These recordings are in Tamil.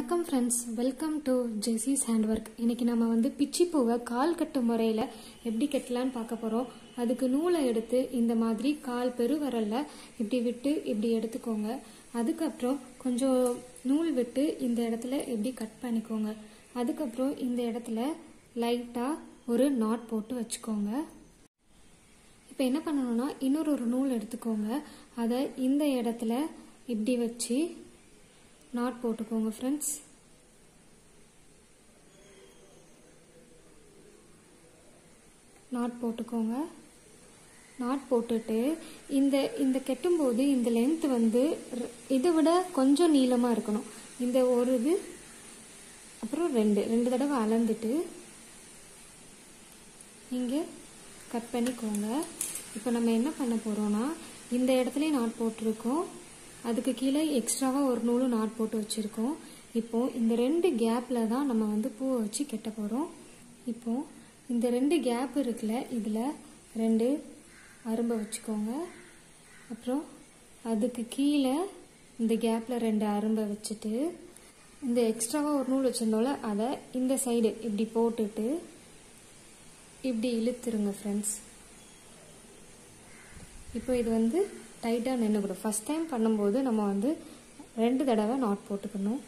வணக்கம் friends welcome to Jessie's hand work இன்னைக்கு நம்ம வந்து பிச்சி பூவை கால் கட்டு முறையில் எப்படி கட்டலான்னு பார்க்க போகிறோம் அதுக்கு நூலை எடுத்து இந்த மாதிரி கால் பெருவரல்ல இப்படி விட்டு இப்படி எடுத்துக்கோங்க அதுக்கப்புறம் கொஞ்சம் நூல் விட்டு இந்த இடத்துல இப்படி கட் பண்ணிக்கோங்க அதுக்கப்புறம் இந்த இடத்துல லைட்டாக ஒரு நாட் போட்டு வச்சுக்கோங்க இப்போ என்ன பண்ணணும்னா இன்னொரு ஒரு நூல் எடுத்துக்கோங்க அதை இந்த இடத்துல இப்படி வச்சு நாட் போட்டுக்கோங்க ஃப்ரெண்ட்ஸ் நாட் போட்டுக்கோங்க நாட் போட்டுட்டு இந்த இந்த கெட்டும்போது இந்த லென்த் வந்து ர- இதை விட கொஞ்சம் நீளமாக இருக்கணும் இந்த ஒரு இது அப்புறம் ரெண்டு ரெண்டு தடவை அளந்துட்டு இங்கே கட் பண்ணிக்கோங்க இப்போ நம்ம என்ன பண்ண போகிறோம்னா இந்த இடத்துலயும் நாட் போட்டிருக்கோம் அதுக்கு கீழே எக்ஸ்ட்ராவாக ஒரு நூலும் நாட் போட்டு வச்சுருக்கோம் இப்போ இந்த ரெண்டு கேப்பில் தான் நம்ம வந்து பூவை வச்சு கெட்ட போகிறோம் இப்போ இந்த ரெண்டு கேப் இருக்குல்ல இதில் ரெண்டு அரும்பை வச்சுக்கோங்க அப்புறம் அதுக்கு கீழே இந்த கேப்பில் ரெண்டு அரும்பை வச்சுட்டு இந்த எக்ஸ்ட்ராவாக ஒரு நூல் வச்சுருந்தோம்ல அதை இந்த சைடு இப்படி போட்டுட்டு இப்படி இழுத்துருங்க ஃப்ரெண்ட்ஸ் இப்போ இது வந்து டைட்டாக நின்றுக்கூடும் ஃபஸ்ட் டைம் பண்ணும்போது நம்ம வந்து ரெண்டு தடவை நாட் போட்டுக்கணும்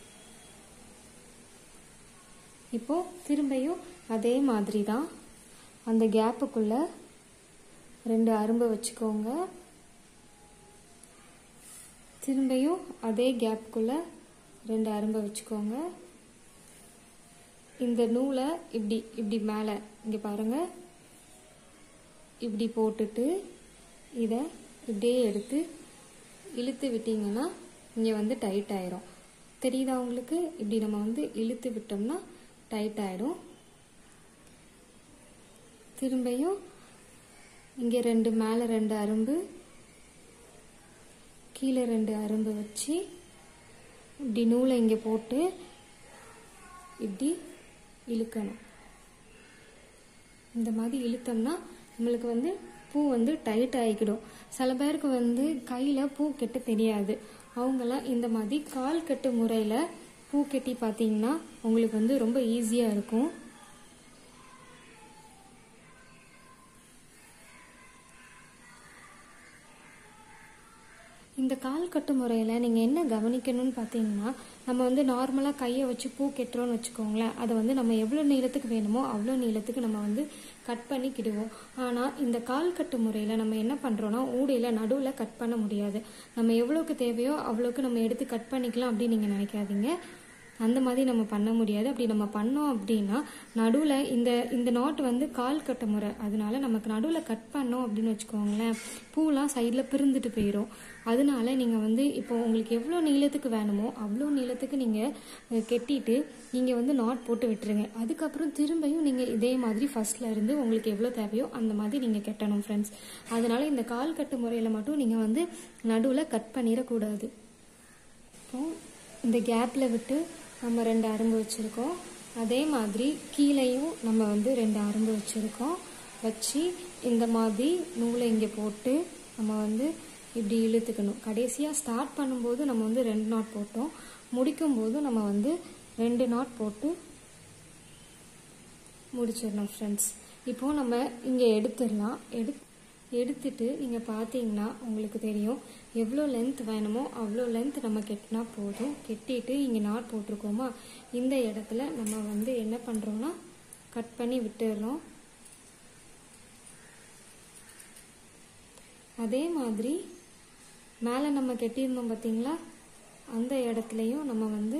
இப்போ திரும்பியும் அதே மாதிரி தான் அந்த கேப்புக்குள்ள ரெண்டு அரும்பை வச்சுக்கோங்க திரும்பியும் அதே கேப்புக்குள்ள ரெண்டு அரும்பை வச்சுக்கோங்க இந்த நூலை இப்படி இப்படி மேலே இங்கே பாருங்க இப்படி போட்டுட்டு இதை இப்படியே எடுத்து இழுத்து விட்டீங்கன்னா இங்கே வந்து டைட் ஆயிரும் தெரியுதா உங்களுக்கு இப்படி நம்ம வந்து இழுத்து விட்டோம்னா டைட் ஆயிடும் திரும்பியும் இங்கே ரெண்டு மேலே ரெண்டு அரும்பு கீழே ரெண்டு அரும்பு வச்சு இப்படி நூலை இங்கே போட்டு இப்படி இழுக்கணும் இந்த மாதிரி இழுத்தோம்னா நம்மளுக்கு வந்து பூ வந்து டைட் ஆகிக்கிடும் சில பேருக்கு வந்து கையில் பூ கெட்ட தெரியாது அவங்கெல்லாம் இந்த மாதிரி கால் கட்டு முறையில் பூ கட்டி பார்த்தீங்கன்னா உங்களுக்கு வந்து ரொம்ப ஈஸியாக இருக்கும் இந்த கால் கட்டு முறையில் நீங்கள் என்ன கவனிக்கணும்னு பார்த்தீங்கன்னா நம்ம வந்து நார்மலாக கையை வச்சு பூ கெட்டுறோம்னு வச்சுக்கோங்களேன் அதை வந்து நம்ம எவ்வளோ நீளத்துக்கு வேணுமோ அவ்வளோ நீளத்துக்கு நம்ம வந்து கட் பண்ணிக்கிடுவோம் ஆனால் இந்த கால் கட்டு முறையில் நம்ம என்ன பண்ணுறோன்னா ஊடையில் நடுவில் கட் பண்ண முடியாது நம்ம எவ்வளோக்கு தேவையோ அவ்வளோக்கு நம்ம எடுத்து கட் பண்ணிக்கலாம் அப்படின்னு நீங்கள் நினைக்காதீங்க அந்த மாதிரி நம்ம பண்ண முடியாது அப்படி நம்ம பண்ணோம் அப்படின்னா நடுவில் இந்த இந்த நாட் வந்து கால் கட்ட முறை அதனால நமக்கு நடுவில் கட் பண்ணோம் அப்படின்னு வச்சுக்கோங்களேன் பூலாம் சைடில் பிரிந்துட்டு போயிடும் அதனால நீங்கள் வந்து இப்போ உங்களுக்கு எவ்வளோ நீளத்துக்கு வேணுமோ அவ்வளோ நீளத்துக்கு நீங்கள் அஹ், கெட்டிட்டு நீங்கள் வந்து நாட் போட்டு விட்டுருங்க அதுக்கப்புறம் திரும்பியும் நீங்கள் இதே மாதிரி ஃபர்ஸ்ட்ல இருந்து உங்களுக்கு எவ்வளோ தேவையோ அந்த மாதிரி நீங்கள் கெட்டணும் ஃப்ரெண்ட்ஸ் அதனால இந்த கால் கட்டு முறையில் மட்டும் நீங்கள் வந்து நடுவில் கட் பண்ணிடக்கூடாது இப்போ இந்த கேப்பில் விட்டு நம்ம ரெண்டு அரும்பு வச்சுருக்கோம் அதே மாதிரி கீழேயும் நம்ம வந்து ரெண்டு அரும்பு வச்சுருக்கோம் வச்சு இந்த மாதிரி நூலை இங்கே போட்டு நம்ம வந்து இப்படி இழுத்துக்கணும் கடைசியாக ஸ்டார்ட் பண்ணும்போது நம்ம வந்து ரெண்டு நாட் போட்டோம் முடிக்கும்போது நம்ம வந்து ரெண்டு நாட் போட்டு முடிச்சிடணும் ஃப்ரெண்ட்ஸ் இப்போ நம்ம இங்கே எடுத்துடலாம் எடு எடுத்துட்டு நீங்கள் பார்த்தீங்கன்னா உங்களுக்கு தெரியும் எவ்வளோ லென்த் வேணுமோ அவ்வளோ லென்த் நம்ம கெட்டினா போதும் கெட்டிட்டு இங்கே நாட் போட்டிருக்கோமா இந்த இடத்துல நம்ம வந்து என்ன பண்ணுறோம்னா கட் பண்ணி விட்டுடுறோம் அதே மாதிரி மேலே நம்ம கெட்டியிருந்தோம் பார்த்தீங்களா அந்த இடத்துலையும் நம்ம வந்து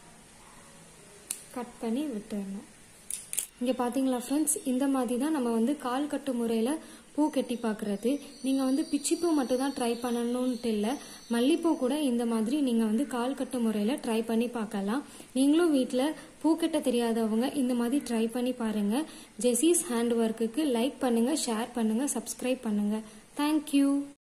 கட் பண்ணி விட்டுறணும் இங்கே பார்த்தீங்களா ஃப்ரெண்ட்ஸ் இந்த மாதிரி தான் நம்ம வந்து கால் கட்டு முறையில் பூ கட்டி பார்க்குறது நீங்கள் வந்து பிச்சிப்பூ மட்டும் தான் ட்ரை பண்ணணுன்ட்டு இல்லை மல்லிப்பூ கூட இந்த மாதிரி நீங்கள் வந்து கால் கட்டு முறையில் ட்ரை பண்ணி பார்க்கலாம் நீங்களும் வீட்டில் பூ கட்ட தெரியாதவங்க இந்த மாதிரி ட்ரை பண்ணி பாருங்கள் ஜெஸீஸ் ஹேண்ட் ஒர்க்குக்கு லைக் பண்ணுங்கள் ஷேர் பண்ணுங்கள் சப்ஸ்கிரைப் பண்ணுங்கள் தேங்க்யூ